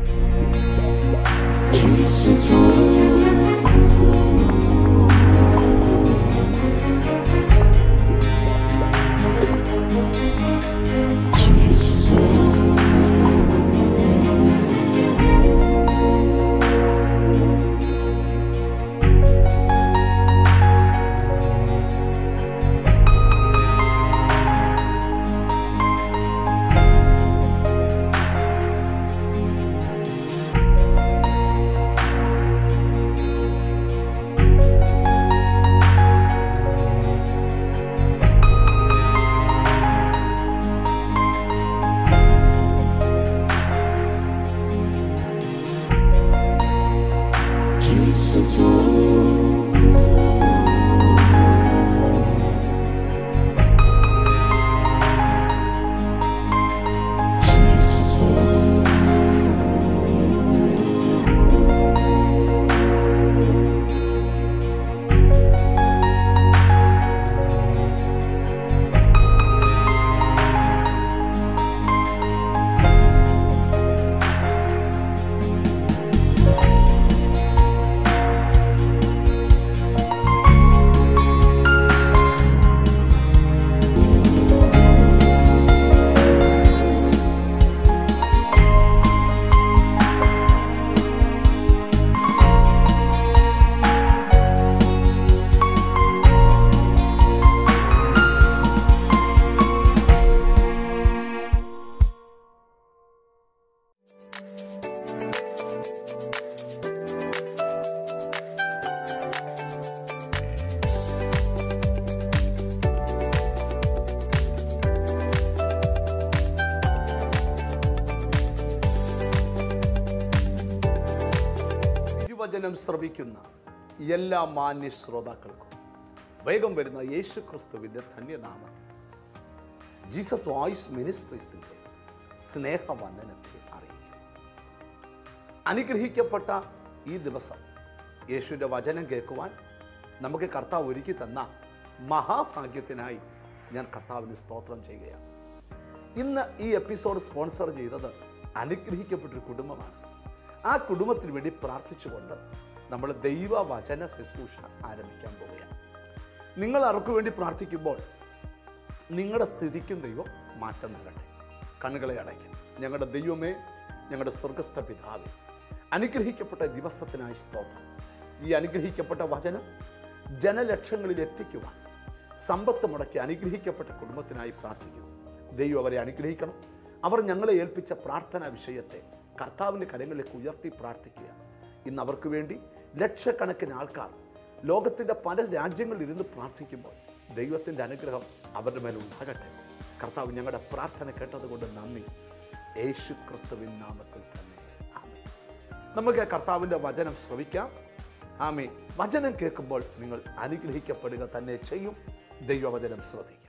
തിരുവചനം ശ്രവിക്കുന്ന എല്ലാ മാന്യ ശ്രോതാക്കൾക്കും വേഗം വരുന്ന യേശു ക്രിസ്തുവിൻ്റെ ധന്യനാമത്തിൽ ജീസസ് വോയിസ് മിനിസ്ട്രീസിൻ്റെ സ്നേഹവന്ദനത്തെ അറിയിക്കുന്നു അനുഗ്രഹിക്കപ്പെട്ട ഈ ദിവസം യേശുവിൻ്റെ വചനം കേൾക്കുവാൻ നമുക്ക് കർത്താവ് ഒരുക്കി തന്ന മഹാഭാഗ്യത്തിനായി ഞാൻ കർത്താവിന് സ്തോത്രം ചെയ്യുകയാണ് ഇന്ന് ഈ എപ്പിസോഡ് സ്പോൺസർ ചെയ്തത് അനുഗ്രഹിക്കപ്പെട്ടൊരു കുടുംബമാണ് ആ കുടുംബത്തിന് വേണ്ടി പ്രാർത്ഥിച്ചുകൊണ്ട് നമ്മൾ ദൈവവചന ശുശ്രൂഷ ആരംഭിക്കാൻ പോവുകയാണ് നിങ്ങൾ അവർക്ക് വേണ്ടി പ്രാർത്ഥിക്കുമ്പോൾ നിങ്ങളുടെ സ്ഥിതിക്കും ദൈവം മാറ്റം തരട്ടെ കണ്ണുകളെ അടയ്ക്കും ഞങ്ങളുടെ ദൈവമേ ഞങ്ങളുടെ സ്വർഗസ്ഥ പിതാവേ അനുഗ്രഹിക്കപ്പെട്ട ദിവസത്തിനായി സ്തോത്രം ഈ അനുഗ്രഹിക്കപ്പെട്ട വചനം ജനലക്ഷങ്ങളിൽ എത്തിക്കുവാൻ സമ്പത്ത് മുടക്കി അനുഗ്രഹിക്കപ്പെട്ട കുടുംബത്തിനായി പ്രാർത്ഥിക്കുന്നു ദൈവം അവരെ അനുഗ്രഹിക്കണം അവർ ഞങ്ങളെ ഏൽപ്പിച്ച പ്രാർത്ഥനാ വിഷയത്തെ കർത്താവിൻ്റെ കരങ്ങളിലേക്ക് ഉയർത്തി പ്രാർത്ഥിക്കുക ഇന്ന് അവർക്ക് വേണ്ടി ലക്ഷക്കണക്കിന് ആൾക്കാർ ലോകത്തിൻ്റെ പല രാജ്യങ്ങളിൽ ഇരുന്ന് പ്രാർത്ഥിക്കുമ്പോൾ ദൈവത്തിൻ്റെ അനുഗ്രഹം അവരുടെ മേൽ ഉണ്ടാകട്ടെ കർത്താവ് ഞങ്ങളുടെ പ്രാർത്ഥന കേട്ടതുകൊണ്ട് നന്ദി യേശു ക്രിസ്തുവിൻ നാമത്തിൽ തന്നെ ആമേൻ നമുക്ക് കർത്താവിൻ്റെ വചനം ശ്രവിക്കാം ആമേ വചനം കേൾക്കുമ്പോൾ നിങ്ങൾ അനുഗ്രഹിക്കപ്പെടുക തന്നെ ചെയ്യും ദൈവവചനം ശ്രദ്ധിക്കാം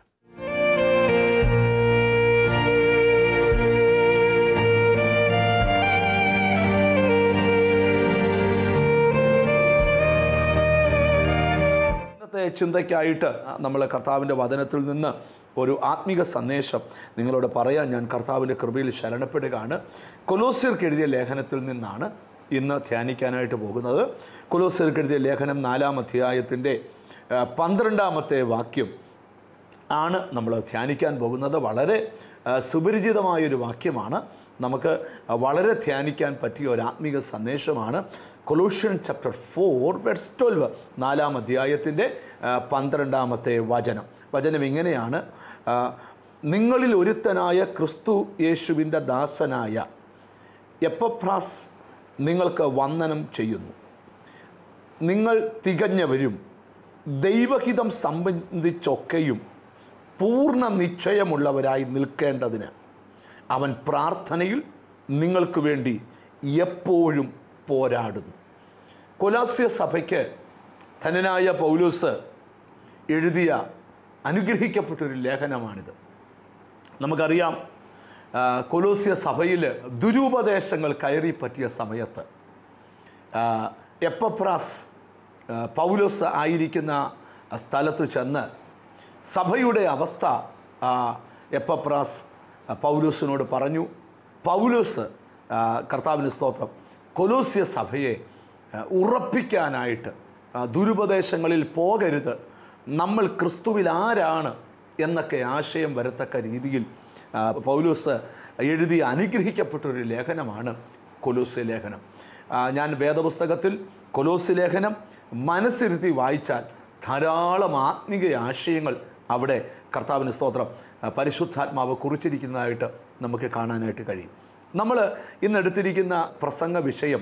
ഇന്നത്തെ ചിന്തയ്ക്കായിട്ട് നമ്മൾ കർത്താവിൻ്റെ വചനത്തിൽ നിന്ന് ഒരു ആത്മീക സന്ദേശം നിങ്ങളോട് പറയാൻ ഞാൻ കർത്താവിൻ്റെ കൃപയിൽ ശരണപ്പെടുകയാണ് കൊലോസിയർക്ക് എഴുതിയ ലേഖനത്തിൽ നിന്നാണ് ഇന്ന് ധ്യാനിക്കാനായിട്ട് പോകുന്നത് കൊലോസിയർക്ക് എഴുതിയ ലേഖനം നാലാം അധ്യായത്തിൻ്റെ ആ, പന്ത്രണ്ടാമത്തെ വാക്യം ആണ് നമ്മൾ ധ്യാനിക്കാൻ പോകുന്നത് വളരെ ആ, സുപരിചിതമായൊരു വാക്യമാണ് നമുക്ക് വളരെ ധ്യാനിക്കാൻ പറ്റിയ ഒരു ആത്മീക സന്ദേശമാണ് Colossians chapter four verse twelve നാലാം അധ്യായത്തിൻ്റെ ആ, പന്ത്രണ്ടാമത്തെ വചനം വചനം ഇങ്ങനെയാണ് ആ, നിങ്ങളിൽ ഒരുത്തനായ ക്രിസ്തു യേശുവിൻ്റെ ദാസനായ എപ്പഫ്രാസ് നിങ്ങൾക്ക് വന്ദനം ചെയ്യുന്നു നിങ്ങൾ തികഞ്ഞവരും ദൈവഹിതം സംബന്ധിച്ചൊക്കെയും പൂർണ്ണ നിശ്ചയമുള്ളവരായി നിൽക്കേണ്ടതിന് അവൻ പ്രാർത്ഥനയിൽ നിങ്ങൾക്ക് വേണ്ടി എപ്പോഴും പോരാടുന്നു കൊലാസ്യ സഭയ്ക്ക് ധനനായ പൗലൂസ് എഴുതിയ അനുഗ്രഹിക്കപ്പെട്ടൊരു ലേഖനമാണിത് നമുക്കറിയാം ആ, കൊലോസ്യ സഭയിൽ ദുരുപദേശങ്ങൾ കയറി പറ്റിയ സമയത്ത് ആ, എപ്പഫ്രാസ് ആ, പൗലോസ് ആയിരിക്കുന്ന സ്ഥലത്ത് ചെന്ന് സഭയുടെ അവസ്ഥ ആ, എപ്പഫ്രാസ് ആ, പൗലോസിനോട് പറഞ്ഞു പൗലോസ് ആ, കർത്താവിന് സ്തോത്രം കൊലോസ്യ സഭയെ ആ, ഉറപ്പിക്കാനായിട്ട് ആ, ദുരുപദേശങ്ങളിൽ പോകരുത് നമ്മൾ ക്രിസ്തുവിൽ ആരാണ് എന്നൊക്കെ ആശയം വരത്തക്ക രീതിയിൽ ആ, പൗലോസ് എഴുതി അനുഗ്രഹിക്കപ്പെട്ട ഒരു ലേഖനമാണ് കൊലോസ്യ ലേഖനം ആ, ഞാൻ വേദപുസ്തകത്തിൽ കൊലോസ്യ ലേഖനം മനസ്സിരുത്തി വായിച്ചാൽ ധാരാളം ആത്മീക ആശയങ്ങൾ അവിടെ കർത്താവിന് സ്തോത്രം ആ, പരിശുദ്ധാത്മാവ് കുറിച്ചിരിക്കുന്നതായിട്ട് നമുക്ക് കാണാനായിട്ട് കഴിയും നമ്മൾ ഇന്ന് എടുത്തിരിക്കുന്ന പ്രസംഗ വിഷയം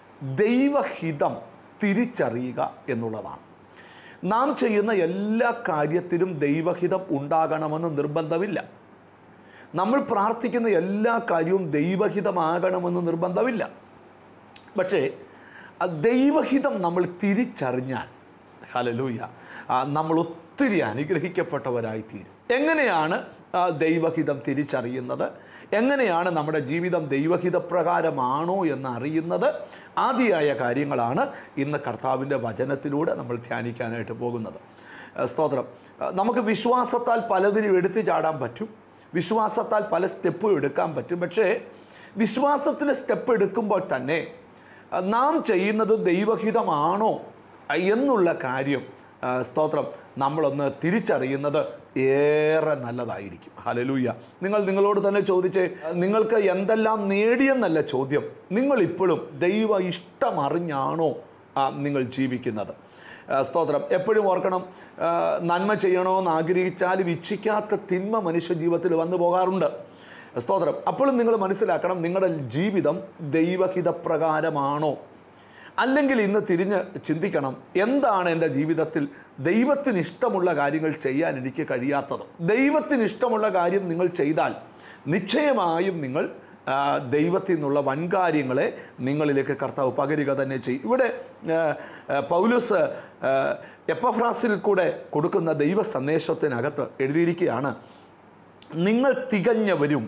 ദൈവഹിതം തിരിച്ചറിയുക എന്നുള്ളതാണ് നാം ചെയ്യുന്ന എല്ലാ കാര്യത്തിലും ദൈവഹിതം ഉണ്ടാകണമെന്ന് നിർബന്ധമില്ല നമ്മൾ പ്രാർത്ഥിക്കുന്ന എല്ലാ കാര്യവും ദൈവഹിതമാകണമെന്ന് നിർബന്ധമില്ല പക്ഷേ ആ ദൈവഹിതം നമ്മൾ തിരിച്ചറിഞ്ഞാൽ ഹലലൂയ ആ, നമ്മൾ ഒത്തിരി അനുഗ്രഹിക്കപ്പെട്ടവരായി തീരും എങ്ങനെയാണ് ആ, ദൈവഹിതം തിരിച്ചറിയുന്നത് എങ്ങനെയാണ് നമ്മുടെ ജീവിതം ദൈവഹിതപ്രകാരമാണോ എന്ന് അറിയുന്നത് ആദിയായ കാര്യങ്ങളാണ് ഇന്ന് കർത്താവിൻ്റെ വചനത്തിലൂടെ നമ്മൾ ധ്യാനിക്കാനായിട്ട് പോകുന്നത് ആ, സ്തോത്രം ആ, നമുക്ക് വിശ്വാസത്താൽ പലതിനും എടുത്തു ചാടാൻ പറ്റും വിശ്വാസത്താൽ പല സ്റ്റെപ്പും എടുക്കാൻ പറ്റും പക്ഷേ വിശ്വാസത്തിന് സ്റ്റെപ്പ് എടുക്കുമ്പോൾ തന്നെ ആ, നാം ചെയ്യുന്നത് ദൈവഹിതമാണോ ആ, എന്നുള്ള കാര്യം ആ, സ്തോത്രം നമ്മളൊന്ന് തിരിച്ചറിയുന്നത് ഏറെ നല്ലതായിരിക്കും ഹലലൂയ നിങ്ങൾ നിങ്ങളോട് തന്നെ ചോദിച്ചേ നിങ്ങൾക്ക് എന്തെല്ലാം നേടിയെന്നല്ല ചോദ്യം നിങ്ങളിപ്പോഴും ദൈവ ഇഷ്ടം അറിഞ്ഞാണോ ആ, നിങ്ങൾ ജീവിക്കുന്നത് ആ, സ്തോത്രം എപ്പോഴും ഓർക്കണം ആ, നന്മ ചെയ്യണമെന്ന് ആഗ്രഹിച്ചാലും ഇച്ഛിക്കാത്ത തിന്മ മനുഷ്യ ജീവിതത്തിൽ വന്നു പോകാറുണ്ട് സ്തോത്രം അപ്പോഴും നിങ്ങൾ മനസ്സിലാക്കണം നിങ്ങളുടെ ജീവിതം ദൈവഹിതപ്രകാരമാണോ അല്ലെങ്കിൽ ഇന്ന് തിരിഞ്ഞ് ചിന്തിക്കണം എന്താണ് എൻ്റെ ജീവിതത്തിൽ ദൈവത്തിന് ഇഷ്ടമുള്ള കാര്യങ്ങൾ ചെയ്യാൻ എനിക്ക് കഴിയാത്തത് ദൈവത്തിന് ഇഷ്ടമുള്ള കാര്യം നിങ്ങൾ ചെയ്താൽ നിശ്ചയമായും നിങ്ങൾ ആ, ദൈവത്തിൽ നിന്നുള്ള വൻകാര്യങ്ങളെ നിങ്ങളിലേക്ക് കർത്താവ് പകരുക തന്നെ ചെയ്യും ഇവിടെ ആ, ആ, പൗലുസ് ആ, എപ്പഫ്രാസിൽ കൂടെ കൊടുക്കുന്ന ദൈവ സന്ദേശത്തിനകത്ത് എഴുതിയിരിക്കുകയാണ് നിങ്ങൾ തികഞ്ഞവരും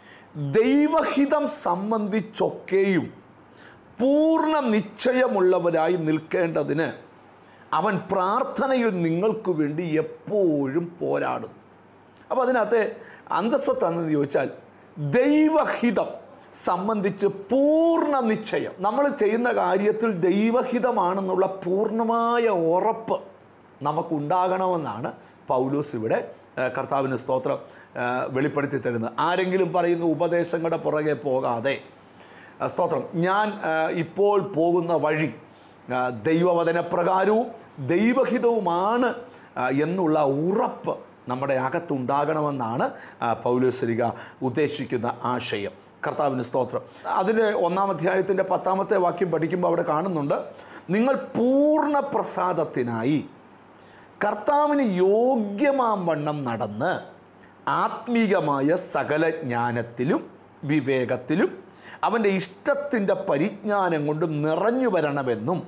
ദൈവഹിതം സംബന്ധിച്ചൊക്കെയും പൂർണ്ണ നിശ്ചയമുള്ളവരായി നിൽക്കേണ്ടതിന് അവൻ പ്രാർത്ഥനയിൽ നിങ്ങൾക്ക് വേണ്ടി എപ്പോഴും പോരാടും അപ്പോൾ അതിനകത്ത് അന്തസ്സത്താണെന്ന് ചോദിച്ചാൽ ദൈവഹിതം സംബന്ധിച്ച് പൂർണ്ണ നിശ്ചയം നമ്മൾ ചെയ്യുന്ന കാര്യത്തിൽ ദൈവഹിതമാണെന്നുള്ള പൂർണ്ണമായ ഉറപ്പ് നമുക്കുണ്ടാകണമെന്നാണ് പൗലോസ് ഇവിടെ ആ, കർത്താവിന് സ്തോത്രം ആ, വെളിപ്പെടുത്തി തരുന്നത് ആരെങ്കിലും പറയുന്ന ഉപദേശങ്ങളുടെ പുറകെ പോകാതെ ആ, സ്തോത്രം ഞാൻ ആ, ഇപ്പോൾ പോകുന്ന വഴി ആ, ദൈവവചനപ്രകാരവും ദൈവഹിതവുമാണ് ആ, എന്നുള്ള ഉറപ്പ് നമ്മുടെ അകത്തുണ്ടാകണമെന്നാണ് ആ, പൗലോസ്ലിക ഉദ്ദേശിക്കുന്ന ആശയം കർത്താവിന് സ്തോത്രം അതിൻ്റെ ഒന്നാം അധ്യായത്തിൻ്റെ പത്താമത്തെ വാക്യം പഠിക്കുമ്പോൾ അവിടെ കാണുന്നുണ്ട് നിങ്ങൾ പൂർണ്ണ പ്രസാദത്തിനായി കർത്താവിന് യോഗ്യമാം വണ്ണം നടന്ന് ആത്മീകമായ സകല ജ്ഞാനത്തിലും വിവേകത്തിലും അവൻ്റെ ഇഷ്ടത്തിൻ്റെ പരിജ്ഞാനം കൊണ്ട് നിറഞ്ഞു വരണമെന്നും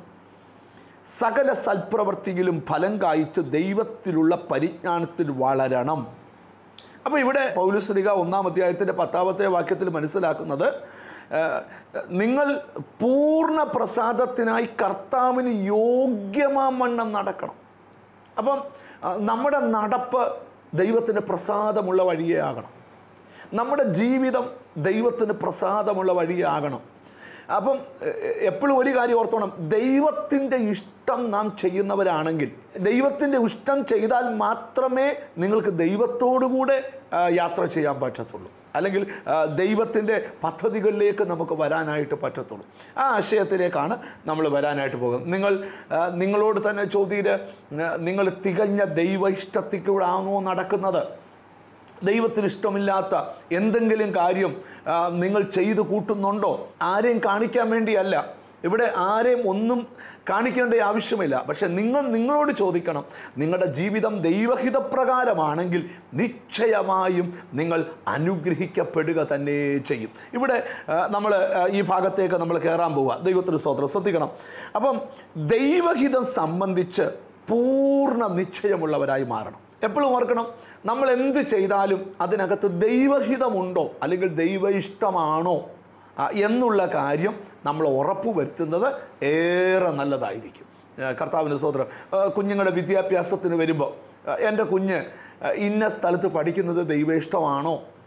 സകല സൽപ്രവൃത്തിയിലും ഫലം കായ്ച്ച് ദൈവത്തിലുള്ള പരിജ്ഞാനത്തിൽ വളരണം അപ്പോൾ ഇവിടെ പൗലുസ്ലിക ഒന്നാം അധ്യായത്തിൻ്റെ പത്താമത്തെ വാക്യത്തിൽ മനസ്സിലാക്കുന്നത് ആ, നിങ്ങൾ പൂർണ്ണ പ്രസാദത്തിനായി കർത്താവിന് യോഗ്യമാവണ്ണം നടക്കണം അപ്പം ആ, നമ്മുടെ നടപ്പ് ദൈവത്തിന് പ്രസാദമുള്ള വഴിയേ ആകണം നമ്മുടെ ജീവിതം ദൈവത്തിന് പ്രസാദമുള്ള വഴിയാകണം അപ്പം എപ്പോഴും ഒരു കാര്യം ഓർത്തോണം ദൈവത്തിൻ്റെ ഇഷ്ടം നാം ചെയ്യുന്നവരാണെങ്കിൽ ദൈവത്തിൻ്റെ ഇഷ്ടം ചെയ്താൽ മാത്രമേ നിങ്ങൾക്ക് ദൈവത്തോടുകൂടെ ആ, യാത്ര ചെയ്യാൻ പറ്റത്തുള്ളൂ അല്ലെങ്കിൽ ആ, ദൈവത്തിൻ്റെ പദ്ധതികളിലേക്ക് നമുക്ക് വരാനായിട്ട് പറ്റത്തുള്ളൂ ആ ആശയത്തിലേക്കാണ് നമ്മൾ വരാനായിട്ട് പോകുന്നത് നിങ്ങൾ ആ, നിങ്ങളോട് തന്നെ ചോദ്യം നിങ്ങൾ തികഞ്ഞ ദൈവ ഇഷ്ടത്തിലൂടാണോ നടക്കുന്നത് ദൈവത്തിന് ഇഷ്ടമില്ലാത്ത എന്തെങ്കിലും കാര്യം ആ, നിങ്ങൾ ചെയ്തു കൂട്ടുന്നുണ്ടോ ആരെയും കാണിക്കാൻ വേണ്ടിയല്ല ഇവിടെ ആരെയും ഒന്നും കാണിക്കേണ്ട ആവശ്യമില്ല പക്ഷെ നിങ്ങൾ നിങ്ങളോട് ചോദിക്കണം നിങ്ങളുടെ ജീവിതം ദൈവഹിതപ്രകാരമാണെങ്കിൽ നിശ്ചയമായും നിങ്ങൾ അനുഗ്രഹിക്കപ്പെടുക തന്നെ ചെയ്യും ഇവിടെ നമ്മൾ ഈ ഭാഗത്തേക്ക് നമ്മൾ കയറാൻ പോവുക ദൈവത്തിന് സ്തോത്രം ശ്രദ്ധിക്കണം അപ്പം ദൈവഹിതം സംബന്ധിച്ച് പൂർണ്ണ നിശ്ചയമുള്ളവരായി മാറണം എപ്പോഴും ഓർക്കണം നമ്മൾ എന്ത് ചെയ്താലും അതിനകത്ത് ദൈവഹിതമുണ്ടോ അല്ലെങ്കിൽ ദൈവ ഇഷ്ടമാണോ ആ, എന്നുള്ള കാര്യം നമ്മൾ ഉറപ്പ് വരുത്തുന്നത് ഏറെ നല്ലതായിരിക്കും ആ, കർത്താവിന് സ്വതന്ത്രം കുഞ്ഞുങ്ങളുടെ വിദ്യാഭ്യാസത്തിന് വരുമ്പോൾ ആ, എൻ്റെ കുഞ്ഞ് ആ, ഇന്ന സ്ഥലത്ത് പഠിക്കുന്നത് ദൈവ ഇഷ്ടമാണോ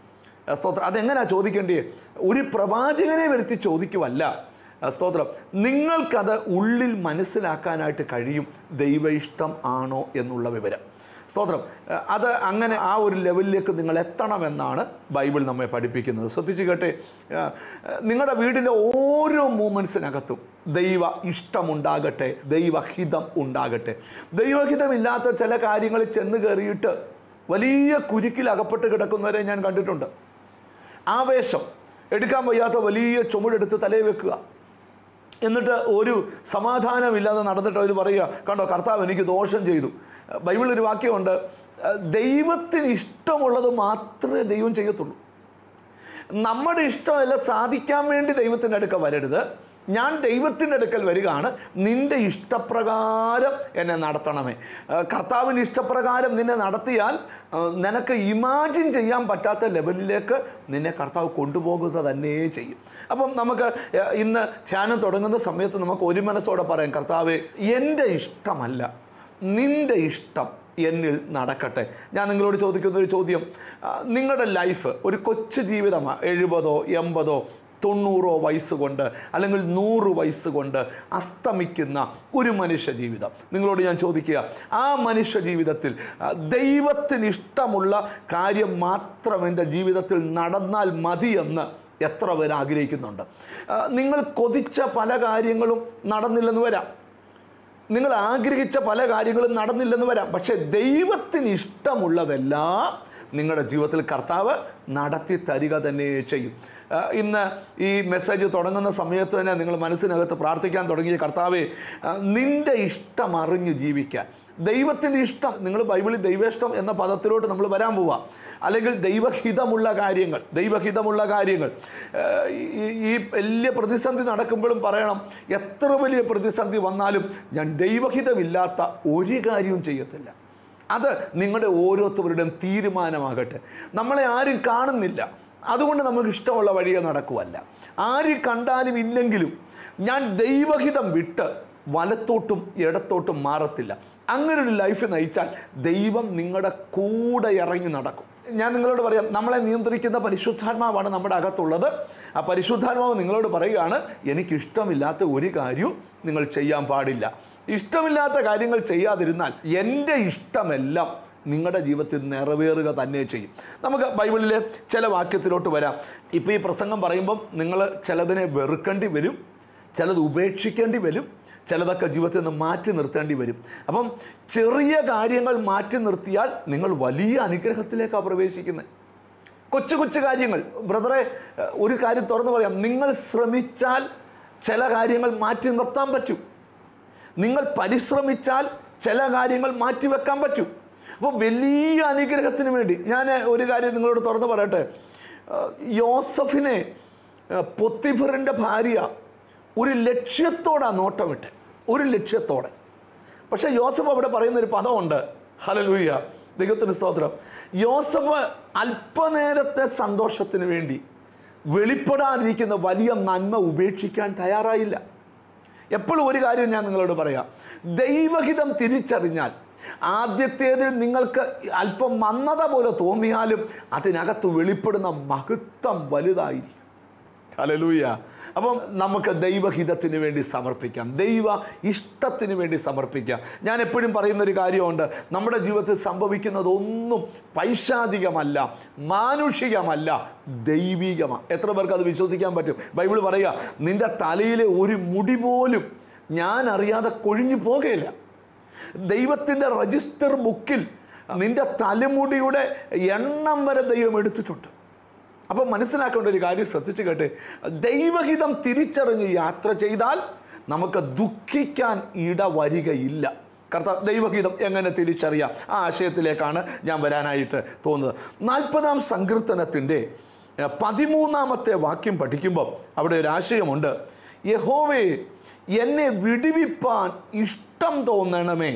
ആ, സ്തോത്രം അതെങ്ങനെയാ ചോദിക്കേണ്ടത് ഒരു പ്രവാചകനെ വരുത്തി ചോദിക്കുവല്ല ആ, സ്തോത്രം നിങ്ങൾക്കത് ഉള്ളിൽ മനസ്സിലാക്കാനായിട്ട് കഴിയും ദൈവ ഇഷ്ടം ആണോ എന്നുള്ള വിവരം സ്തോത്രം ആ, അത് അങ്ങനെ ആ ഒരു ലെവലിലേക്ക് നിങ്ങൾ എത്തണമെന്നാണ് ബൈബിൾ നമ്മെ പഠിപ്പിക്കുന്നത് ശ്രദ്ധിച്ച് കേട്ടെ ആ, നിങ്ങളുടെ വീടിൻ്റെ ഓരോ മൂമെൻസിനകത്തും ദൈവ ഇഷ്ടമുണ്ടാകട്ടെ ദൈവഹിതം ഉണ്ടാകട്ടെ ദൈവഹിതമില്ലാത്ത ചില കാര്യങ്ങളിൽ ചെന്ന് കയറിയിട്ട് വലിയ കുരുക്കിൽ അകപ്പെട്ട് കിടക്കുന്നവരെ ഞാൻ കണ്ടിട്ടുണ്ട് ആവേശം എടുക്കാൻ വയ്യാത്ത വലിയ ചുമടെടുത്ത് തലയിൽ വെക്കുക എന്നിട്ട് ഒരു സമാധാനമില്ലാതെ നടന്നിട്ട് അവർ പറയുക കണ്ടോ കർത്താവ് എനിക്ക് ദോഷം ചെയ്തു ബൈബിളിൽ ഒരു വാക്യമുണ്ട് ദൈവത്തിന് ഇഷ്ടമുള്ളത് മാത്രമേ ദൈവം ചെയ്യത്തുള്ളൂ നമ്മുടെ ഇഷ്ടമല്ല സാധിക്കാൻ വേണ്ടി ദൈവത്തിൻ്റെ അടുക്കൽ വരരുത് ഞാൻ ദൈവത്തിൻ്റെ അടുക്കൽ വരികയാണ് നിൻ്റെ ഇഷ്ടപ്രകാരം എന്നെ നടത്തണമേ ആ, കർത്താവിൻ്റെ ഇഷ്ടപ്രകാരം നിന്നെ നടത്തിയാൽ ആ, നിനക്ക് ഇമാജിൻ ചെയ്യാൻ പറ്റാത്ത ലെവലിലേക്ക് നിന്നെ കർത്താവ് കൊണ്ടുപോകുക തന്നെ ചെയ്യും അപ്പം നമുക്ക് ആ, ഇന്ന് ധ്യാനം തുടങ്ങുന്ന സമയത്ത് നമുക്ക് ഒരു മനസ്സോടെ പറയാം കർത്താവെ എൻ്റെ ഇഷ്ടമല്ല നിൻ്റെ ഇഷ്ടം എന്നിൽ നടക്കട്ടെ ഞാൻ നിങ്ങളോട് ചോദിക്കുന്ന ഒരു ചോദ്യം ആ, നിങ്ങളുടെ ലൈഫ് ഒരു കൊച്ചു ജീവിതമാണ് എഴുപതോ എൺപതോ തൊണ്ണൂറോ വയസ്സ് കൊണ്ട് അല്ലെങ്കിൽ നൂറ് വയസ്സ് കൊണ്ട് അസ്തമിക്കുന്ന ഒരു മനുഷ്യ ജീവിതം നിങ്ങളോട് ഞാൻ ചോദിക്കുക ആ മനുഷ്യ ജീവിതത്തിൽ ആ, ദൈവത്തിന് ഇഷ്ടമുള്ള കാര്യം മാത്രം എൻ്റെ ജീവിതത്തിൽ നടന്നാൽ മതിയെന്ന് എത്ര പേർ ആഗ്രഹിക്കുന്നുണ്ട് ആ, നിങ്ങൾ കൊതിച്ച പല കാര്യങ്ങളും നടന്നില്ലെന്ന് വരാം നിങ്ങൾ ആഗ്രഹിച്ച പല കാര്യങ്ങളും നടന്നില്ലെന്ന് വരാം പക്ഷേ ദൈവത്തിന് ഇഷ്ടമുള്ളതെല്ലാം നിങ്ങളുടെ ജീവിതത്തിൽ കർത്താവ് നടത്തി തരിക തന്നെ ചെയ്യും ആ, ഇന്ന് ഈ മെസ്സേജ് തുടങ്ങുന്ന സമയത്ത് തന്നെ നിങ്ങൾ മനസ്സിനകത്ത് പ്രാർത്ഥിക്കാൻ തുടങ്ങിയ കർത്താവെ ആ, നിൻ്റെ ഇഷ്ടം അറിഞ്ഞ് ജീവിക്കാൻ ദൈവത്തിൻ്റെ ഇഷ്ടം നിങ്ങൾ ബൈബിളിൽ ദൈവേഷ്ടം എന്ന പദത്തിലോട്ട് നമ്മൾ വരാൻ പോവുക അല്ലെങ്കിൽ ദൈവഹിതമുള്ള കാര്യങ്ങൾ ദൈവഹിതമുള്ള കാര്യങ്ങൾ ഏഹ് ഈ- ഈ വലിയ പ്രതിസന്ധി നടക്കുമ്പോഴും പറയണം എത്ര വലിയ പ്രതിസന്ധി വന്നാലും ഞാൻ ദൈവഹിതമില്ലാത്ത ഒരു കാര്യവും ചെയ്യത്തില്ല അത് നിങ്ങളുടെ ഓരോരുത്തരുടെയും തീരുമാനമാകട്ടെ നമ്മളെ ആരും കാണുന്നില്ല അതുകൊണ്ട് നമുക്ക് ഇഷ്ടമുള്ള വഴിയെ നടക്കുവല്ല ആര് കണ്ടാലും ഇല്ലെങ്കിലും ഞാൻ ദൈവഹിതം വിട്ട് വലത്തോട്ടും ഇടത്തോട്ടും മാറത്തില്ല അങ്ങനെ ഒരു ലൈഫ് നയിച്ചാൽ ദൈവം നിങ്ങളുടെ കൂടെ ഇറങ്ങി നടക്കും ഞാൻ നിങ്ങളോട് പറയാം നമ്മളെ നിയന്ത്രിക്കുന്ന പരിശുദ്ധാത്മാവാണ് നമ്മുടെ അകത്തുള്ളത് ആ പരിശുദ്ധാത്മാവ് നിങ്ങളോട് പറയുകയാണ് എനിക്കിഷ്ടമില്ലാത്ത ഒരു കാര്യവും നിങ്ങൾ ചെയ്യാൻ പാടില്ല ഇഷ്ടമില്ലാത്ത കാര്യങ്ങൾ ചെയ്യാതിരുന്നാൽ എൻ്റെ ഇഷ്ടമെല്ലാം നിങ്ങളുടെ ജീവിതത്തിൽ നിറവേറുക തന്നെ ചെയ്യും നമുക്ക് ബൈബിളിലെ ചില വാക്യത്തിലോട്ട് വരാം ഇപ്പോൾ ഈ പ്രസംഗം പറയുമ്പം നിങ്ങൾ ചിലതിനെ വെറുക്കേണ്ടി വരും ചിലത് ഉപേക്ഷിക്കേണ്ടി വരും ചിലതൊക്കെ ജീവിതത്തിൽ നിന്ന് മാറ്റി നിർത്തേണ്ടി വരും അപ്പം ചെറിയ കാര്യങ്ങൾ മാറ്റി നിർത്തിയാൽ നിങ്ങൾ വലിയ അനുഗ്രഹത്തിലേക്കാണ് പ്രവേശിക്കുന്നത് കൊച്ചു കൊച്ചു കാര്യങ്ങൾ ബ്രദറെ ഏഹ്, ഒരു കാര്യം തുറന്നു പറയാം നിങ്ങൾ ശ്രമിച്ചാൽ ചില കാര്യങ്ങൾ മാറ്റി നിർത്താൻ പറ്റും നിങ്ങൾ പരിശ്രമിച്ചാൽ ചില കാര്യങ്ങൾ മാറ്റി വെക്കാൻ പറ്റും അപ്പോൾ വലിയ അനുഗ്രഹത്തിന് വേണ്ടി ഞാൻ ഒരു കാര്യം നിങ്ങളോട് തുറന്നു പറയട്ടെ ഏഹ്, യോസഫിനെ ഏഹ്, പൊത്തിഫറിൻ്റെ ഭാര്യ ഒരു ലക്ഷ്യത്തോടാണ് നോട്ടമിട്ട് ഒരു ലക്ഷ്യത്തോടെ പക്ഷേ യോസഫ് അവിടെ പറയുന്ന ഒരു പദമുണ്ട് ഹലലൂയ ദൈവത്തിന് സ്തോത്രം യോസഫ് അല്പനേരത്തെ സന്തോഷത്തിന് വേണ്ടി വെളിപ്പെടാനിരിക്കുന്ന വലിയ നന്മ ഉപേക്ഷിക്കാൻ തയ്യാറായില്ല എപ്പോഴും ഒരു കാര്യം ഞാൻ നിങ്ങളോട് പറയാം ദൈവഹിതം തിരിച്ചറിഞ്ഞാൽ ആദ്യത്തേതിൽ നിങ്ങൾക്ക് അല്പം മന്ദത പോലെ തോന്നിയാലും അതിനകത്ത് വെളിപ്പെടുന്ന മഹത്വം വലുതായിരിക്കും ഹലലൂയ അപ്പം നമുക്ക് ദൈവഹിതത്തിന് വേണ്ടി സമർപ്പിക്കാം ദൈവ ഇഷ്ടത്തിന് വേണ്ടി സമർപ്പിക്കാം ഞാൻ എപ്പോഴും പറയുന്ന ഒരു കാര്യമുണ്ട് നമ്മുടെ ജീവിതത്തിൽ സംഭവിക്കുന്നതൊന്നും പൈശാചികമല്ല മാനുഷികമല്ല ദൈവികമാണ് എത്ര പേർക്ക് അത് വിശ്വസിക്കാൻ പറ്റും ബൈബിൾ പറയുക നിന്റെ തലയിലെ ഒരു മുടി പോലും ഞാൻ അറിയാതെ കൊഴിഞ്ഞു പോകുകയില്ല ദൈവത്തിൻ്റെ രജിസ്റ്റർ ബുക്കിൽ നിന്റെ തലമുടിയുടെ എണ്ണം വരെ ദൈവം എടുത്തിട്ടുണ്ട് അപ്പം മനസ്സിലാക്കേണ്ട ഒരു കാര്യം ശ്രദ്ധിച്ചു കേട്ടെ ദൈവഹിതം തിരിച്ചറിഞ്ഞ് യാത്ര ചെയ്താൽ നമുക്ക് ദുഃഖിക്കാൻ ഇട വരികയില്ല കർത്ത ദൈവഹിതം എങ്ങനെ തിരിച്ചറിയാം ആ ആശയത്തിലേക്കാണ് ഞാൻ വരാനായിട്ട് തോന്നുന്നത് നാൽപ്പതാം സങ്കീർത്തനത്തിൻ്റെ ഏഹ്, പതിമൂന്നാമത്തെ വാക്യം പഠിക്കുമ്പോൾ അവിടെ ഒരു ആശയമുണ്ട് യഹോവേ എന്നെ വിടുവിപ്പാൻ ഇഷ്ടം തോന്നണമേ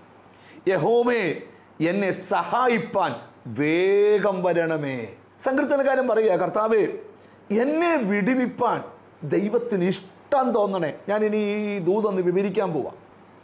യഹോവേ എന്നെ സഹായിപ്പാൻ വേഗം വരണമേ സങ്കീർത്തനക്കാരൻ പറയുക കർത്താവേ എന്നെ വിടുവിപ്പാൻ ദൈവത്തിന് ഇഷ്ടം തോന്നണേ ഞാൻ ഇനി ഈ ദൂതൊന്ന് വിവരിക്കാൻ പോവാം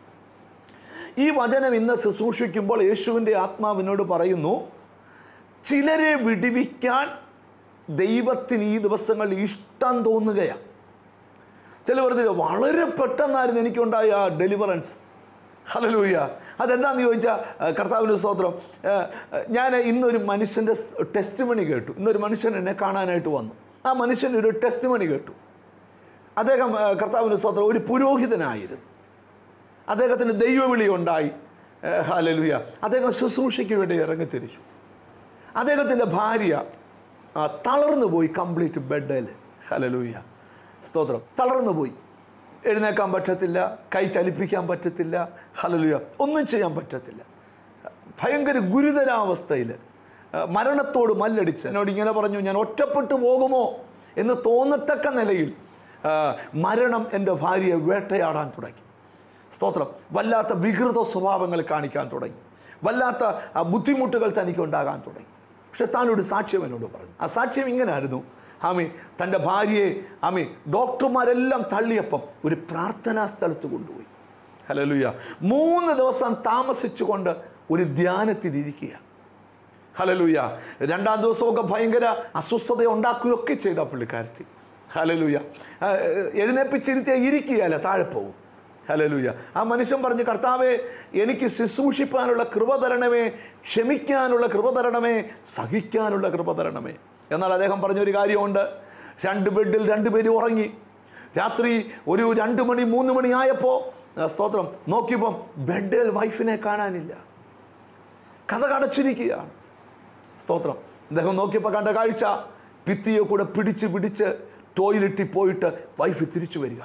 ഈ വചനം ഇന്ന് ശുശ്രൂഷിക്കുമ്പോൾ യേശുവിൻ്റെ ആത്മാവിനോട് പറയുന്നു ചിലരെ വിടുവിക്കാൻ ദൈവത്തിന് ഈ ദിവസങ്ങളിൽ ഇഷ്ടം തോന്നുകയാണ് ചില പറഞ്ഞില്ല വളരെ പെട്ടെന്നായിരുന്നു എനിക്കുണ്ടായ ആ ഡെലിവറൻസ് ഹലലൂയ അതെന്താണെന്ന് ചോദിച്ചാൽ കർത്താവിൻ്റെ സ്തോത്രം ഏഹ്, ഞാൻ ഇന്നൊരു മനുഷ്യൻ്റെ ടെസ്റ്റ് മണി കേട്ടു ഇന്നൊരു മനുഷ്യൻ എന്നെ കാണാനായിട്ട് വന്നു ആ മനുഷ്യൻ ഒരു ടെസ്റ്റ് മണി കേട്ടു അദ്ദേഹം ഏഹ്, കർത്താവിൻ്റെ സ്തോത്രം ഒരു പുരോഹിതനായിരുന്നു അദ്ദേഹത്തിന് ദൈവവിളി ഉണ്ടായി ഏഹ്, ഹല്ലേലൂയ അദ്ദേഹം ശുശ്രൂഷയ്ക്ക് വേണ്ടി ഇറങ്ങിത്തിരിച്ചു അദ്ദേഹത്തിൻ്റെ ഭാര്യ ആ, തളർന്നു പോയി കംപ്ലീറ്റ് ബെഡിൽ ഹലലൂയ സ്തോത്രം തളർന്നു പോയി എഴുന്നേക്കാൻ പറ്റത്തില്ല കൈ ചലിപ്പിക്കാൻ പറ്റത്തില്ല ഹലലൂയ ഒന്നും ചെയ്യാൻ പറ്റത്തില്ല ഭയങ്കര ഗുരുതരാവസ്ഥയിൽ മരണത്തോട് മല്ലടിച്ച് എന്നോട് ഇങ്ങനെ പറഞ്ഞു ഞാൻ ഒറ്റപ്പെട്ടു പോകുമോ എന്ന് തോന്നത്തക്ക നിലയിൽ ആ, മരണം എൻ്റെ ഭാര്യയെ വേട്ടയാടാൻ തുടങ്ങി സ്തോത്രം വല്ലാത്ത വികൃത സ്വഭാവങ്ങൾ കാണിക്കാൻ തുടങ്ങി വല്ലാത്ത ആ, ബുദ്ധിമുട്ടുകൾ തനിക്ക് ഉണ്ടാകാൻ തുടങ്ങി പക്ഷെ താനൊരു സാക്ഷ്യം എന്നോട് പറഞ്ഞു ആ സാക്ഷ്യം ഇങ്ങനായിരുന്നു ആമി തൻ്റെ ഭാര്യയെ ആമി ഡോക്ടർമാരെല്ലാം തള്ളിയപ്പം ഒരു പ്രാർത്ഥനാ സ്ഥലത്ത് കൊണ്ടുപോയി ഹലലുയ മൂന്ന് ദിവസം താമസിച്ചുകൊണ്ട് ഒരു ധ്യാനത്തിലിരിക്കുക ഹലലുയ രണ്ടാം ദിവസമൊക്കെ ഭയങ്കര അസ്വസ്ഥത ഉണ്ടാക്കുകയൊക്കെ ചെയ്ത പുള്ളിക്കാരത്തി ഹലലുയ എഴുന്നേപ്പിച്ചിരുത്തിയ ഇരിക്കുകയല്ല താഴെ പോകും ഹലലുയ ആ മനുഷ്യൻ പറഞ്ഞു കർത്താവെ എനിക്ക് ശുശ്രൂഷിപ്പാനുള്ള കൃപ തരണമേ ക്ഷമിക്കാനുള്ള കൃപ തരണമേ സഹിക്കാനുള്ള കൃപ തരണമേ എന്നാൽ അദ്ദേഹം പറഞ്ഞൊരു കാര്യമുണ്ട് രണ്ട് ബെഡിൽ രണ്ടുപേരും ഉറങ്ങി രാത്രി ഒരു രണ്ട് മണി മൂന്ന് മണി ആയപ്പോൾ സ്തോത്രം നോക്കിയപ്പം ബെഡിൽ വൈഫിനെ കാണാനില്ല കഥ കടച്ചിരിക്കുകയാണ് സ്തോത്രം അദ്ദേഹം നോക്കിയപ്പോൾ കണ്ട കാഴ്ച ഭിത്തിയെ കൂടെ പിടിച്ച് പിടിച്ച് ടോയ്ലറ്റിൽ പോയിട്ട് വൈഫ് തിരിച്ചു വരിക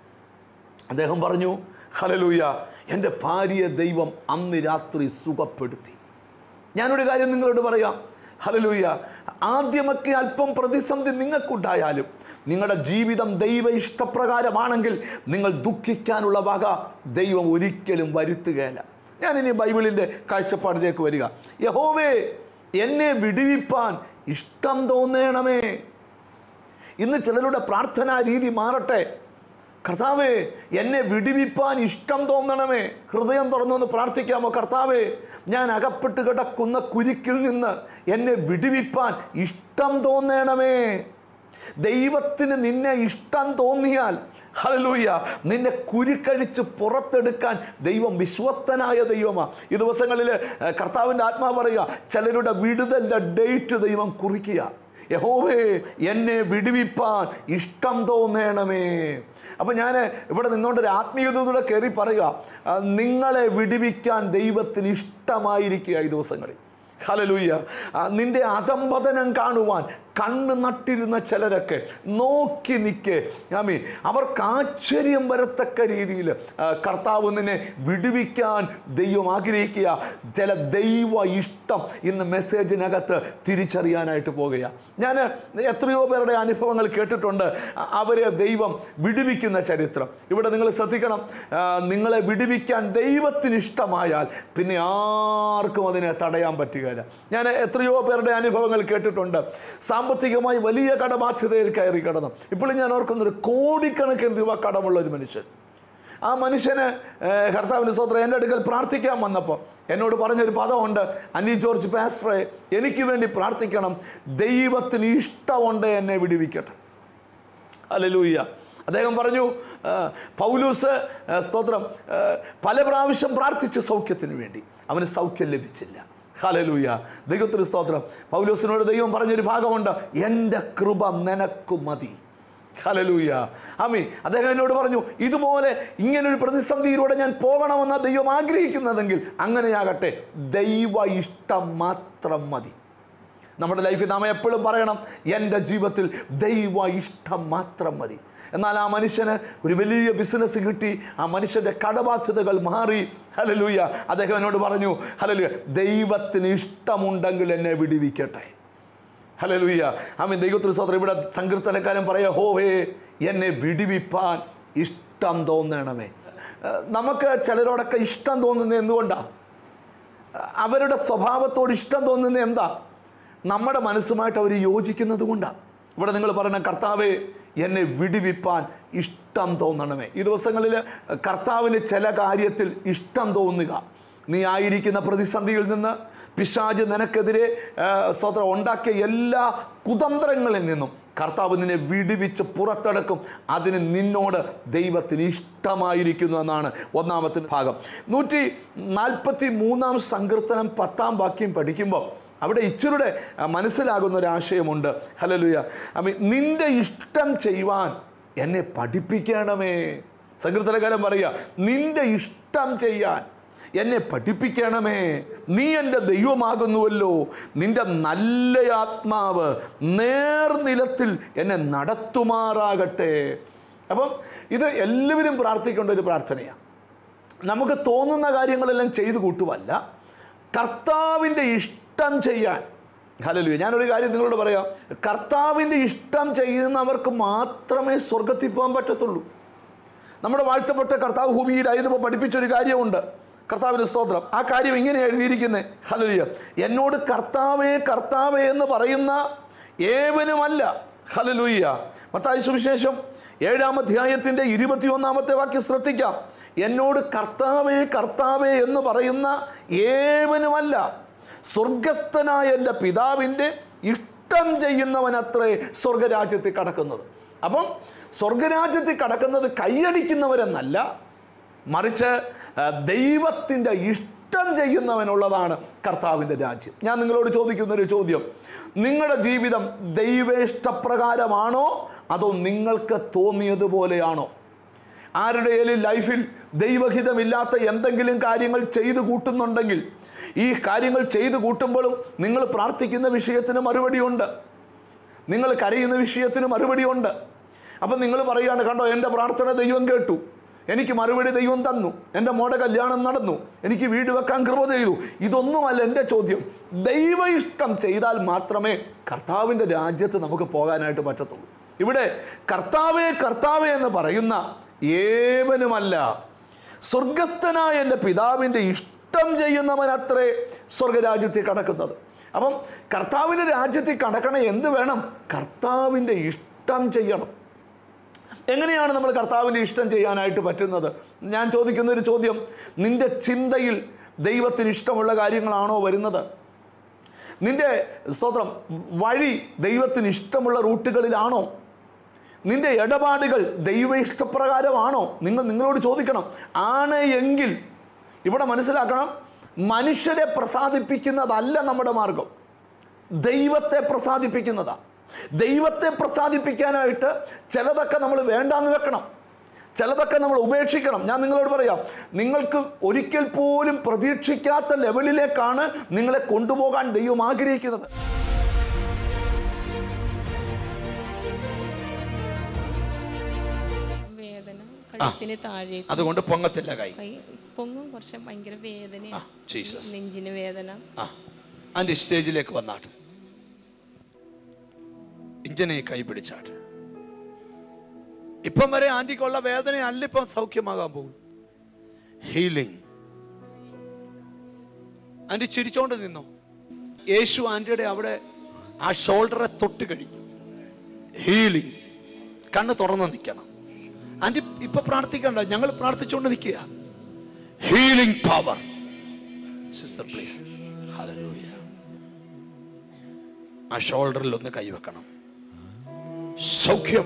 അദ്ദേഹം പറഞ്ഞു ഹലലൂയ എൻ്റെ ഭാര്യയെ ദൈവം അന്ന് രാത്രി സുഖപ്പെടുത്തി ഞാനൊരു കാര്യം നിങ്ങളോട് പറയാം ഹലലൂയ ആദ്യമൊക്കെ അല്പം പ്രതിസന്ധി നിങ്ങൾക്കുണ്ടായാലും നിങ്ങളുടെ ജീവിതം ദൈവ ഇഷ്ടപ്രകാരമാണെങ്കിൽ നിങ്ങൾ ദുഃഖിക്കാനുള്ള വക ദൈവം ഒരിക്കലും വരുത്തുകയില്ല ഞാനിനി ബൈബിളിൻ്റെ കാഴ്ചപ്പാടിലേക്ക് വരിക യഹോവേ എന്നെ വിടുവിപ്പാൻ ഇഷ്ടം തോന്നണമേ ഇന്ന് ചിലരുടെ പ്രാർത്ഥനാ രീതി മാറട്ടെ കർത്താവേ എന്നെ വിടുവിപ്പാൻ ഇഷ്ടം തോന്നണമേ ഹൃദയം തുറന്നൊന്ന് പ്രാർത്ഥിക്കാമോ കർത്താവേ ഞാൻ അകപ്പെട്ട് കിടക്കുന്ന കുരുക്കിൽ നിന്ന് എന്നെ വിടുവിപ്പാൻ ഇഷ്ടം തോന്നണമേ ദൈവത്തിന് നിന്നെ ഇഷ്ടം തോന്നിയാൽ ഹലലൂയ നിന്നെ കുരുക്കഴിച്ച് പുറത്തെടുക്കാൻ ദൈവം വിശ്വസ്തനായ ദൈവമാണ് ഈ ദിവസങ്ങളിൽ ഏഹ്, കർത്താവിൻ്റെ ആത്മാവ് പറയുക ചിലരുടെ വിടുതലിൻ്റെ ഡേറ്റ് ദൈവം കുറിക്കുക യഹോവേ എന്നെ വിടുവിപ്പാൻ ഇഷ്ടം തോന്നണമേ അപ്പം ഞാൻ ഇവിടെ നിന്നുകൊണ്ട് ഒരു ആത്മീയതയുടെ കയറി പറയുക ആ, നിങ്ങളെ വിടുവിക്കാൻ ദൈവത്തിന് ഇഷ്ടമായിരിക്കുക ഈ ദിവസങ്ങളിൽ ഹലലൂയ്യ ആ, നിന്റെ അധംപതനം കാണുവാൻ കണ്ണ് നട്ടിരുന്ന ചിലരൊക്കെ നോക്കി നിൽക്കെ ആമി അവർക്ക് ആശ്ചര്യം വരത്തക്ക രീതിയിൽ ആ, കർത്താവ് നിന്നെ വിടുവിക്കാൻ ദൈവം ആഗ്രഹിക്കുക ചില ദൈവ ഇഷ്ടം ഇന്ന് മെസ്സേജിനകത്ത് തിരിച്ചറിയാനായിട്ട് പോകുകയാണ് ഞാൻ എത്രയോ പേരുടെ അനുഭവങ്ങൾ കേട്ടിട്ടുണ്ട് അ- അവരെ ദൈവം വിടുവിക്കുന്ന ചരിത്രം ഇവിടെ നിങ്ങൾ ശ്രദ്ധിക്കണം ആ, നിങ്ങളെ വിടുവിക്കാൻ ദൈവത്തിന് ഇഷ്ടമായാൽ പിന്നെ ആർക്കും അതിനെ തടയാൻ പറ്റുകയില്ല ഞാൻ എത്രയോ പേരുടെ അനുഭവങ്ങൾ കേട്ടിട്ടുണ്ട് സാമ്പത്തികമായി വലിയ കടബാധ്യതയിൽ കയറി കിടന്നു ഇപ്പോഴും ഞാൻ ഓർക്കുന്നൊരു കോടിക്കണക്കിന് രൂപ കടമുള്ള ഒരു മനുഷ്യൻ ആ മനുഷ്യന് ഏഹ്, കർത്താവിൻ്റെ സ്വത്രം എൻ്റെ അടുക്കൽ പ്രാർത്ഥിക്കാൻ വന്നപ്പോൾ എന്നോട് പറഞ്ഞൊരു പദമുണ്ട് അനി ജോർജ് പാസ്റ്ററെ എനിക്ക് വേണ്ടി പ്രാർത്ഥിക്കണം ദൈവത്തിന് ഇഷ്ടമുണ്ട് എന്നെ വിടുവിക്കട്ടെ അലലൂയ്യ അദ്ദേഹം പറഞ്ഞു ആ, പൗലൂസ് ആ, സ്തോത്രം ആ, പല പ്രാവശ്യം പ്രാർത്ഥിച്ചു സൗഖ്യത്തിന് വേണ്ടി അവന് സൗഖ്യം ലഭിച്ചില്ല ഹലലൂയ ദൈവത്തിന് സ്തോത്രം പൗലൂസിനോട് ദൈവം പറഞ്ഞൊരു ഭാഗമുണ്ട് എൻ്റെ കൃപ നിനക്കു മതി ഹലലൂയ ആമി അദ്ദേഹം എന്നോട് പറഞ്ഞു ഇതുപോലെ ഇങ്ങനൊരു പ്രതിസന്ധിയിലൂടെ ഞാൻ പോകണമെന്ന ദൈവം ആഗ്രഹിക്കുന്നതെങ്കിൽ അങ്ങനെയാകട്ടെ ദൈവ ഇഷ്ടം മാത്രം മതി നമ്മുടെ ലൈഫിൽ നാം എപ്പോഴും പറയണം എൻ്റെ ജീവിതത്തിൽ ദൈവ ഇഷ്ടം മാത്രം മതി എന്നാൽ ആ മനുഷ്യന് ഒരു വലിയ ബിസിനസ് കിട്ടി ആ മനുഷ്യൻ്റെ കടബാധ്യതകൾ മാറി ഹലലൂയ അദ്ദേഹം എന്നോട് പറഞ്ഞു ഹലലൂയ ദൈവത്തിന് ഇഷ്ടമുണ്ടെങ്കിൽ എന്നെ വിടുവിക്കട്ടെ ഹലലൂയ ആമീൻ ദൈവത്തിന് സ്വതന്ത്രം ഇവിടെ സങ്കീർത്തനക്കാരൻ പറയാ ഹോവേ എന്നെ വിടുവിപ്പാൻ ഇഷ്ടം തോന്നണമേ ഏഹ് നമുക്ക് ചിലരോടൊക്കെ ഇഷ്ടം തോന്നുന്നത് എന്തുകൊണ്ടാണ് അവരുടെ സ്വഭാവത്തോട് ഇഷ്ടം തോന്നുന്നത് എന്താ നമ്മുടെ മനസ്സുമായിട്ട് അവർ യോജിക്കുന്നത് കൊണ്ടാണ് ഇവിടെ നിങ്ങൾ പറയുന്ന കർത്താവെ എന്നെ വിടുവിപ്പാൻ ഇഷ്ടം തോന്നണമേ ഈ ദിവസങ്ങളിൽ കർത്താവിന് ചില കാര്യത്തിൽ ഇഷ്ടം തോന്നുക നീ ആയിരിക്കുന്ന പ്രതിസന്ധിയിൽ നിന്ന് പിശാജ് നിനക്കെതിരെ ആ, സ്തോത്രം ഉണ്ടാക്കിയ എല്ലാ കുതന്ത്രങ്ങളിൽ നിന്നും കർത്താവ് നിന്നെ വിടുവിച്ച് പുറത്തെടുക്കും അതിന് നിന്നോട് ദൈവത്തിന് ഇഷ്ടമായിരിക്കുന്നു എന്നാണ് ഒന്നാമത്തെ ഭാഗം നൂറ്റി നാൽപ്പത്തി മൂന്നാം സങ്കീർത്തനം പത്താം വാക്യം പഠിക്കുമ്പോൾ അവിടെ ഇച്ചിരുടെ ആ, മനസ്സിലാകുന്ന ഒരു ആശയമുണ്ട് ഹലലുയ ഐ മീൻ നിന്റെ ഇഷ്ടം ചെയ്യുവാൻ എന്നെ പഠിപ്പിക്കണമേ സങ്കീർത്തനകാരൻ പറയുക നിന്റെ ഇഷ്ടം ചെയ്യാൻ എന്നെ പഠിപ്പിക്കണമേ നീ എൻ്റെ ദൈവമാകുന്നുവല്ലോ നിന്റെ നല്ല ആത്മാവ് നേർനിലത്തിൽ എന്നെ നടത്തുമാറാകട്ടെ അപ്പം ഇത് എല്ലാവരും പ്രാർത്ഥിക്കേണ്ട ഒരു പ്രാർത്ഥനയാണ് നമുക്ക് തോന്നുന്ന കാര്യങ്ങളെല്ലാം ചെയ്തു കൂട്ടുമല്ല കർത്താവിൻ്റെ ഇഷ്ടം ചെയ്യാൻ ഹലലു ഞാനൊരു കാര്യം നിങ്ങളോട് പറയാം കർത്താവിൻ്റെ ഇഷ്ടം ചെയ്യുന്നവർക്ക് മാത്രമേ സ്വർഗത്തിൽ പോകാൻ പറ്റത്തുള്ളൂ നമ്മുടെ വാഴ്ത്തപ്പെട്ട കർത്താവ് ഭൂമിയിലായതിപ്പോൾ പഠിപ്പിച്ചൊരു കാര്യമുണ്ട് കർത്താവിൻ്റെ സ്തോത്രം ആ കാര്യം ഇങ്ങനെ എഴുതിയിരിക്കുന്നത് ഹലലിയ എന്നോട് കർത്താവേ കർത്താവേ എന്ന് പറയുന്ന ഏവനുമല്ല ഹലലുയ്യ മത്തായി സുവിശേഷം ഏഴാം അധ്യായത്തിൻ്റെ ഇരുപത്തിയൊന്നാമത്തെ വാക്യം ശ്രദ്ധിക്കാം എന്നോട് കർത്താവേ കർത്താവേ എന്ന് പറയുന്ന ഏവനുമല്ല സ്വർഗസ്ഥനായ എൻ്റെ പിതാവിൻ്റെ ഇഷ്ടം ചെയ്യുന്നവനത്രേ സ്വർഗരാജ്യത്തിൽ കടക്കുന്നത് അപ്പം സ്വർഗരാജ്യത്തിൽ കടക്കുന്നത് കൈയടിക്കുന്നവരെന്നല്ല മറിച്ച് ആ, ദൈവത്തിൻ്റെ ഇഷ്ടം ചെയ്യുന്നവനുള്ളതാണ് കർത്താവിൻ്റെ രാജ്യം ഞാൻ നിങ്ങളോട് ചോദിക്കുന്ന ഒരു ചോദ്യം നിങ്ങളുടെ ജീവിതം ദൈവേഷ്ടപ്രകാരമാണോ അതോ നിങ്ങൾക്ക് തോന്നിയതുപോലെയാണോ ആരുടെയും ലൈഫിൽ ദൈവഹിതമില്ലാത്ത എന്തെങ്കിലും കാര്യങ്ങൾ ചെയ്തു കൂട്ടുന്നുണ്ടെങ്കിൽ ഈ കാര്യങ്ങൾ ചെയ്തു കൂട്ടുമ്പോഴും നിങ്ങൾ പ്രാർത്ഥിക്കുന്ന വിഷയത്തിന് മറുപടിയുണ്ട് നിങ്ങൾ കരയുന്ന വിഷയത്തിന് മറുപടിയുണ്ട് അപ്പം നിങ്ങൾ പറയുകയാണ് കണ്ടോ എൻ്റെ പ്രാർത്ഥന ദൈവം കേട്ടു എനിക്ക് മറുപടി ദൈവം തന്നു എൻ്റെ മോടെ കല്യാണം നടന്നു എനിക്ക് വീട് വെക്കാൻ കൃപ ചെയ്തു ഇതൊന്നുമല്ല എൻ്റെ ചോദ്യം ദൈവ ഇഷ്ടം ചെയ്താൽ മാത്രമേ കർത്താവിൻ്റെ രാജ്യത്ത് നമുക്ക് പോകാനായിട്ട് പറ്റത്തുള്ളൂ ഇവിടെ കർത്താവേ കർത്താവേ എന്ന് പറയുന്ന ഏവനുമല്ല സ്വർഗസ്ഥനായ എൻ്റെ പിതാവിൻ്റെ ഇഷ്ടം ചെയ്യുന്നവനത്രേ സ്വർഗരാജ്യത്തിൽ കടക്കുന്നത് അപ്പം കർത്താവിൻ്റെ രാജ്യത്തിൽ കടക്കണേ എന്ത് വേണം കർത്താവിൻ്റെ ഇഷ്ടം ചെയ്യണം എങ്ങനെയാണ് നമ്മൾ കർത്താവിൻ്റെ ഇഷ്ടം ചെയ്യാനായിട്ട് പറ്റുന്നത് ഞാൻ ചോദിക്കുന്ന ഒരു ചോദ്യം നിന്റെ ചിന്തയിൽ ദൈവത്തിന് ഇഷ്ടമുള്ള കാര്യങ്ങളാണോ വരുന്നത് നിന്റെ സ്തോത്രം വഴി ദൈവത്തിന് ഇഷ്ടമുള്ള റൂട്ടുകളിലാണോ നിന്റെ ഇടപാടുകൾ ദൈവ ഇഷ്ടപ്രകാരമാണോ നിങ്ങൾ നിങ്ങളോട് ചോദിക്കണം ആണ് എങ്കിൽ ഇവിടെ മനസ്സിലാക്കണം മനുഷ്യരെ പ്രസാദിപ്പിക്കുന്നതല്ല നമ്മുടെ മാർഗം ദൈവത്തെ പ്രസാദിപ്പിക്കുന്നതാണ് ദൈവത്തെ പ്രസാദിപ്പിക്കാനായിട്ട് ചിലതൊക്കെ നമ്മൾ വേണ്ടാന്ന് വെക്കണം ചിലതൊക്കെ നമ്മൾ ഉപേക്ഷിക്കണം ഞാൻ നിങ്ങളോട് പറയാം നിങ്ങൾക്ക് ഒരിക്കൽ പോലും പ്രതീക്ഷിക്കാത്ത ലെവലിലേക്കാണ് നിങ്ങളെ കൊണ്ടുപോകാൻ ദൈവം ആഗ്രഹിക്കുന്നത് വേദന കഴുത്തിന് താഴെ അതുകൊണ്ട് പൊങ്ങത്തില്ല കൈ കൈ പൊങ്ങും കുറച്ച് ഭയങ്കര വേദന ആ ജീസസ് നെഞ്ചിന് വേദന ആ ആൻറ്റി സ്റ്റേജിലേക്ക് വന്നാട്ട് ഇങ്ങനെ കൈ പിടിച്ചാട്ട് ഇപ്പം വരെ ആൻറ്റിക്കുള്ള വേദന അല്ല ഇപ്പം സൗഖ്യമാകാൻ പോകും ഹീലിംഗ് ആൻറ്റി ചിരിച്ചോണ്ട് നിന്നോ യേശു ആൻറ്റിയുടെ അവിടെ ആ ഷോൾഡറെ തൊട്ട് കഴിഞ്ഞു ഹീലിംഗ് കണ്ണ് തുറന്ന് നിൽക്കണം ആൻറ്റി ഇപ്പൊ പ്രാർത്ഥിക്കണ്ട ഞങ്ങൾ പ്രാർത്ഥിച്ചുകൊണ്ട് നിൽക്കുക healing power sister please hallelujah ആ ഷോൾഡറിൽ ഒന്ന് കൈവെക്കണം സൗഖ്യം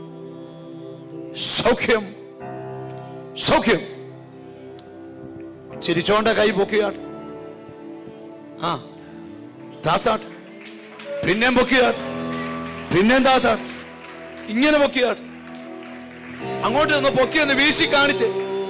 സൗഖ്യം സൗഖ്യം ചിരിച്ചോണ്ട കൈ പൊക്കിയാട്ട് ആ താത്താട്ട് പിന്നെയും പൊക്കിയാട്ട് പിന്നെയും താത്താട്ട് ഇങ്ങനെ പൊക്കിയാട്ട് അങ്ങോട്ട് നിന്ന് പൊക്കി ഒന്ന് വീശി കാണിച്ച്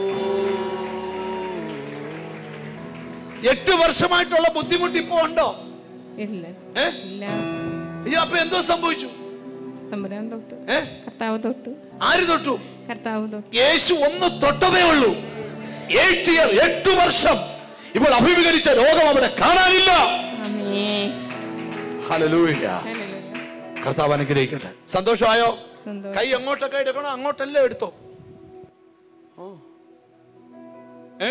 എട്ട് വർഷമായിട്ടുള്ള ബുദ്ധിമുട്ട് ഇപ്പോ ഉണ്ടോ ഇല്ല ഏ ഇല്ല അയ്യോ അപ്പൊ എന്തോ സംഭവിച്ചു തമ്പുരാൻ തൊട്ട് ഏ കർത്താവ് തൊട്ട് ആര് തൊട്ടു കർത്താവ് തൊട്ട് യേശു ഒന്ന് തൊട്ടതേ ഉള്ളൂ എയ്റ്റ് ഇയർ എട്ട് വർഷം ഇപ്പോൾ അഭിമുഖീകരിച്ച രോഗം അവിടെ കാണാനില്ല ആമേ ഹല്ലേലൂയ ഹല്ലേലൂയ. കർത്താവ് അനുഗ്രഹിക്കട്ടെ സന്തോഷമായോ സന്തോഷം കൈ എങ്ങോട്ടൊക്കെ എടുക്കണോ അങ്ങോട്ടല്ലേ എടുത്തോ ഓ. ഏ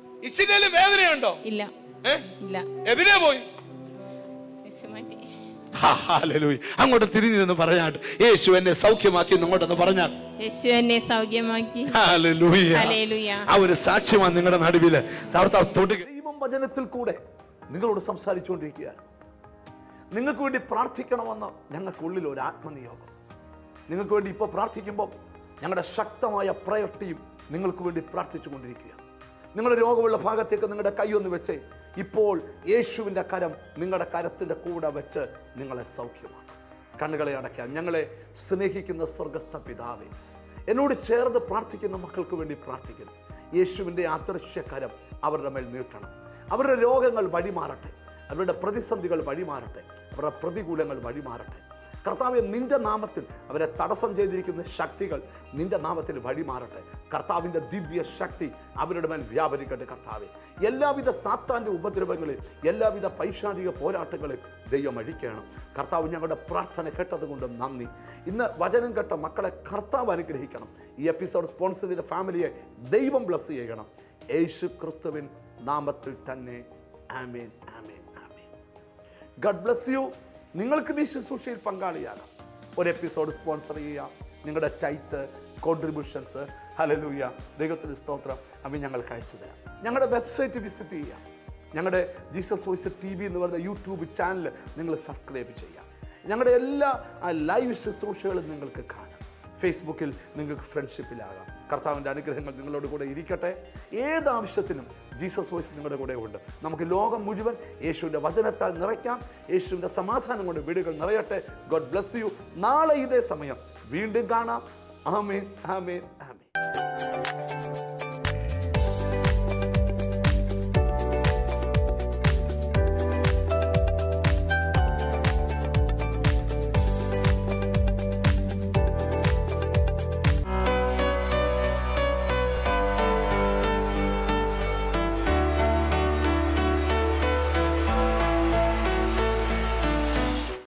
ഇച്ചിരി വേദനയുണ്ടോ ഇല്ല ഏ ഇല്ല എതിരെ പോയി യേശു മാറ്റി ഹാലലൂയ അങ്ങോട്ട് തിരിഞ്ഞു നിന്ന് പറഞ്ഞാട്ട് യേശു എന്നെ സൗഖ്യമാക്കി എന്ന് അങ്ങോട്ടൊന്ന് പറഞ്ഞാൽ യേശു എന്നെ സൗഖ്യമാക്കി ഹല്ലേലൂയ. ഹല്ലേലൂയ. ആ ഒരു സാക്ഷ്യമാണ് നിങ്ങളുടെ നടുവില് അവിടുത്തെ തൊടുക ദൈവം വചനത്തിൽ കൂടെ നിങ്ങളോട് സംസാരിച്ചുകൊണ്ടിരിക്കുകയാണ് നിങ്ങൾക്ക് വേണ്ടി പ്രാർത്ഥിക്കണമെന്ന് ഞങ്ങൾക്കുള്ളിൽ ഒരു ആത്മനിയോഗം നിങ്ങൾക്ക് വേണ്ടി ഇപ്പോൾ പ്രാർത്ഥിക്കുമ്പോൾ ഞങ്ങളുടെ ശക്തമായ പ്രയർ നിങ്ങൾക്ക് വേണ്ടി പ്രാർത്ഥിച്ചു കൊണ്ടിരിക്കുക നിങ്ങളുടെ രോഗമുള്ള ഭാഗത്തേക്ക് നിങ്ങളുടെ കൈ ഒന്ന് വെച്ച് ഇപ്പോൾ യേശുവിൻ്റെ കരം നിങ്ങളുടെ കരത്തിൻ്റെ കൂടെ വെച്ച് നിങ്ങളെ സൗഖ്യമാണ് കണ്ണുകളെ അടയ്ക്കാം ഞങ്ങളെ സ്നേഹിക്കുന്ന സ്വർഗസ്ഥ പിതാവേ എന്നോട് ചേർന്ന് പ്രാർത്ഥിക്കുന്ന മക്കൾക്ക് വേണ്ടി പ്രാർത്ഥിക്കുന്നു യേശുവിൻ്റെ അദൃശ്യകരം അവരുടെ മേൽ നീട്ടണം അവരുടെ രോഗങ്ങൾ വഴിമാറട്ടെ അവരുടെ പ്രതിസന്ധികൾ വഴിമാറട്ടെ അവരുടെ പ്രതികൂലങ്ങൾ വഴിമാറട്ടെ കർത്താവെ നിന്റെ നാമത്തിൽ അവരെ തടസ്സം ചെയ്തിരിക്കുന്ന ശക്തികൾ നിന്റെ നാമത്തിൽ വഴിമാറട്ടെ കർത്താവിൻ്റെ ദിവ്യ ശക്തി അവരുടെ മേൽ വ്യാപരിക്കട്ടെ കർത്താവെ എല്ലാവിധ സാത്താൻ്റെ ഉപദ്രവങ്ങളിൽ എല്ലാവിധ പൈശാചിക പോരാട്ടങ്ങളിൽ ദൈവം അഴിക്കണം കർത്താവ് ഞങ്ങളുടെ പ്രാർത്ഥന കേട്ടതുകൊണ്ട് നന്ദി ഇന്ന് വചനം കേട്ട മക്കളെ കർത്താവ് അനുഗ്രഹിക്കണം ഈ എപ്പിസോഡ് സ്പോൺസർ ചെയ്ത ഫാമിലിയെ ദൈവം ബ്ലസ് ചെയ്യണം യേശു ക്രിസ്തുവിൻ നാമത്തിൽ തന്നെ ആമേൻ ആമേൻ ആമേൻ ഗഡ് ബ്ലസ് യു നിങ്ങൾക്ക് ഈ ശുശ്രൂഷയിൽ പങ്കാളിയാകാം ഒരു എപ്പിസോഡ് സ്പോൺസർ ചെയ്യാം നിങ്ങളുടെ ടൈത്ത് കോൺട്രിബ്യൂഷൻസ് ഹലലൂയ ദൈവത്തിന് സ്തോത്രം അവ ഞങ്ങൾക്ക് അയച്ചു തരാം ഞങ്ങളുടെ വെബ്സൈറ്റ് വിസിറ്റ് ചെയ്യാം ഞങ്ങളുടെ ജീസസ് വോയിസ് ടി വി എന്ന് പറയുന്ന യൂട്യൂബ് ചാനൽ നിങ്ങൾ സബ്സ്ക്രൈബ് ചെയ്യാം ഞങ്ങളുടെ എല്ലാ ലൈവ് ശുശ്രൂഷകളും നിങ്ങൾക്ക് കാണാം ഫേസ്ബുക്കിൽ നിങ്ങൾക്ക് ഫ്രണ്ട്ഷിപ്പിലാകാം കർത്താവിൻ്റെ അനുഗ്രഹങ്ങൾ നിങ്ങളോട് കൂടെ ഇരിക്കട്ടെ ഏത് ആവശ്യത്തിനും ജീസസ് വോയിസ് നിങ്ങളുടെ കൂടെ ഉണ്ട് നമുക്ക് ലോകം മുഴുവൻ യേശുവിൻ്റെ വചനത്താൽ നിറയ്ക്കാം യേശുവിൻ്റെ സമാധാനം കൊണ്ട് വീടുകൾ നിറയട്ടെ ഗോഡ് ബ്ലസ് യു നാളെ ഇതേ സമയം വീണ്ടും കാണാം ആമേൻ ആമേൻ ആമേൻ